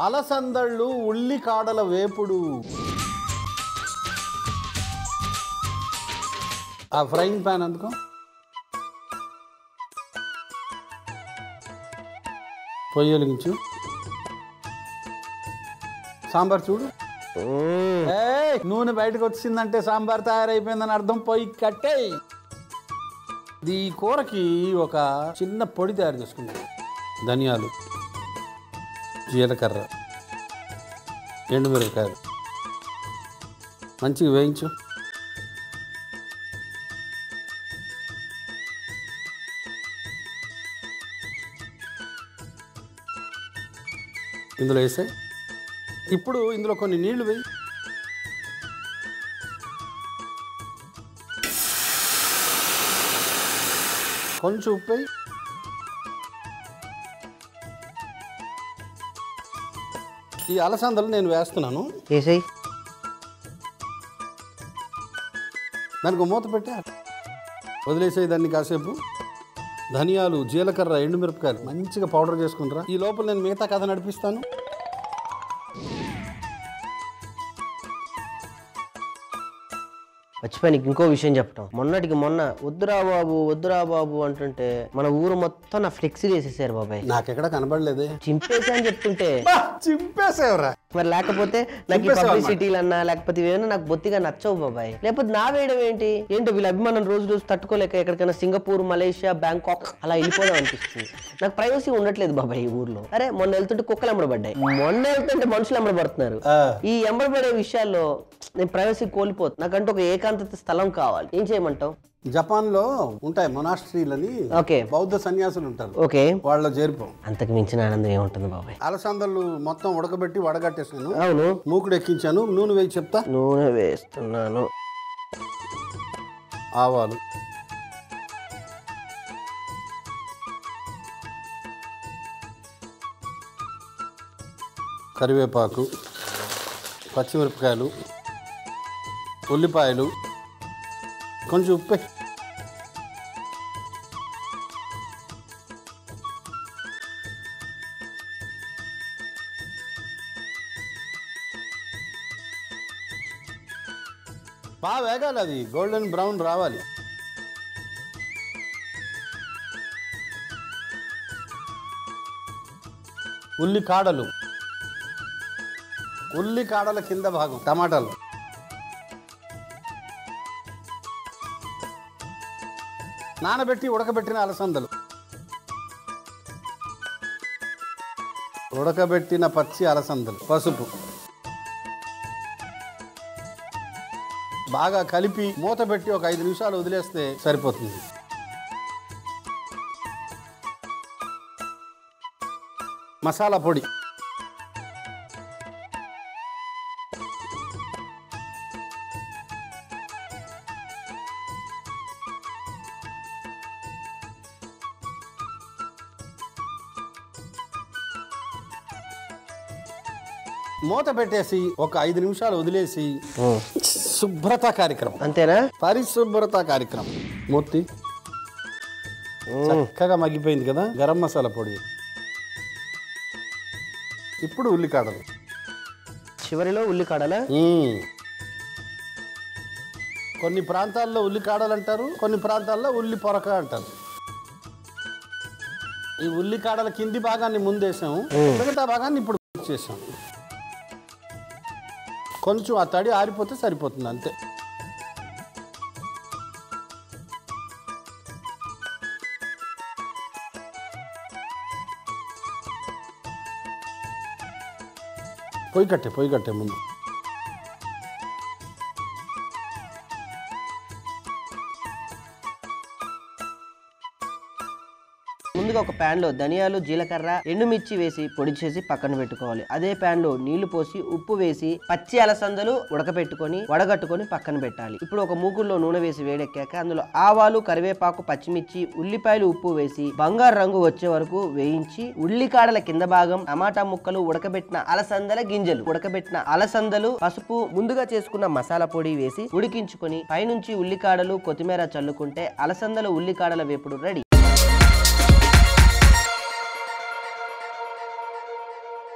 అలసందళ్ళు ఉల్లి కాడల వేపుడు ఆ ఫ్రైయింగ్ ప్యాన్ అందుకో పొయ్యి వెలిగించు సాంబార్ చూడు ఏయ్, నూనె బయటకు వచ్చిందంటే సాంబార్ తయారైపోయిందని అర్థం పొయ్యి కట్టే ఈ కూరకి ఒక చిన్న పొడి తయారు చేసుకుందాం ధనియాలు జీలకర్ర ఎండుమిరపకాయలు మంచిగా వేయించు ఇందులో వేసే ఇప్పుడు ఇందులో కొన్ని నీళ్లు వేయి కొంచెం ఉప్పు వేయి ఈ అలసందలు నేను వేస్తున్నాను వేసేయి దానికి ఒక మూత పెట్టా వదిలేసేయి దాన్ని కాసేపు ధనియాలు జీలకర్ర ఎండుమిరపకాయలు మంచిగా పౌడర్ చేసుకుంటారా ఈ లోపల నేను మిగతా కథ నడిపిస్తాను మర్చిపోయి నీకు ఇంకో విషయం చెప్పటం మొన్నటికి మొన్న వద్దురా బాబు వద్దురా బాబు అంటుంటే మన ఊరు మొత్తం నా ఫ్లెక్సీ వేసేసారు బాబాయ్ నాకెక్కడ కనబడలేదే చింపేసా అని చెప్తుంటే చింపేసేవరా మరి లేకపోతే నాకు ఈ చింపేసావు పబ్లిసిటీలు అన్నా లేకపోతే ఇవేమన్నా నాకు బొత్తిగా నచ్చవు బాబాయ్ లేకపోతే నా వేయడం ఏంటి ఏంటో వీళ్ళ అభిమానం రోజు రోజు తట్టుకోలేక ఎక్కడికైనా సింగపూర్ మలేషియా బ్యాంకాక్ అలా వెళ్ళిపోదాం అనిపిస్తుంది నాకు ప్రైవసీ ఉండట్లేదు బాబాయ్ ఈ ఊర్లో అరే మొన్న వెళ్తుంటే కుక్కలు అమ్మడబడ్డాయి మొన్న వెళ్తుంటే మనుషులు అమ్మడబడుతున్నారు ఆ, ఈ ఎంబడబడే విషయాల్లో నేను ప్రైవసీ కోల్పోతు నాకంటూ ఒక ఏకాంతత స్థలం కావాలి ఏం చేయమంటావు జపాన్లో ఉంటాయి మొనాస్ట్రీలని ఓకే బౌద్ధ సన్యాసులు ఉంటారు ఓకే వాళ్ళ చేరిపోం అంతకు మించిన ఆనందం ఏముంటుంది బాబాయ్ అలసందలు మొత్తం ఉడకబెట్టి వడగట్టేసాను అవును మూకుడు ఎక్కించాను నూనె వేయి చెప్తా నూనె వేస్తున్నాను ఆవాలు కరివేపాకు పచ్చిమిరపకాయలు ఉల్లిపాయలు కొంచెం ఉప్పే బాగా వేగాలి అది గోల్డెన్ బ్రౌన్ రావాలి ఉల్లి కాడలు ఉల్లి కాడల కింద భాగం టమాటాలు నానబెట్టి ఉడకబెట్టిన అలసందలు ఉడకబెట్టిన పచ్చి అలసందలు పసుపు బాగా కలిపి మూత పెట్టి ఒక ఐదు నిమిషాలు వదిలేస్తే సరిపోతుంది మసాలా పొడి మూత పెట్టేసి ఒక ఐదు నిమిషాలు వదిలేసి శుభ్రత కార్యక్రమం అంతేనా పరిశుభ్రత కార్యక్రమం మూర్తి చక్కగా మగ్గిపోయింది కదా గరం మసాలా పొడి ఇప్పుడు ఉల్లికాడలు చివరిలో ఉల్లికాడలా మ్మ్. కొన్ని ప్రాంతాల్లో ఉల్లికాడలు అంటారు కొన్ని ప్రాంతాల్లో ఉల్లి పొరక అంటారు ఈ ఉల్లికాడల కింది భాగాన్ని ముందేసాము మిగతా భాగాన్ని ఇప్పుడు చేసాం కొంచెం ఆ తడి ఆరిపోతే సరిపోతుంది అంతే పొయ్యి కట్టే పొయ్యి కట్టే ముందు ముందుగా ఒక pan లో ధనియాలు జీలకర్ర ఎండుమిర్చి వేసి పొడి చేసి పక్కన పెట్టుకోవాలి అదే pan లో నీళ్లు పోసి ఉప్పు వేసి పచ్చి అలసందలు ఉడకపెట్టుకొని వడగట్టుకొని పక్కన పెట్టాలి ఇప్పుడు ఒక మూకుల్లో నూనె వేసి వేడెక్కాక అందులో ఆవాలు కరివేపాకు పచ్చిమిర్చి ఉల్లిపాయలు ఉప్పు వేసి బంగారు రంగు వచ్చే వరకు వేయించి ఉల్లికాడల కింద భాగం టమాటా ముక్కలు ఉడకబెట్టిన అలసందల గింజలు ఉడకబెట్టిన అలసందలు పసుపు ముందుగా చేసుకున్న మసాలా పొడి వేసి ఉడికించుకొని పైనుంచి ఉల్లికాడలు కొత్తిమీర చల్లుకుంటే అలసందల ఉల్లికాడల వేపుడు రెడీ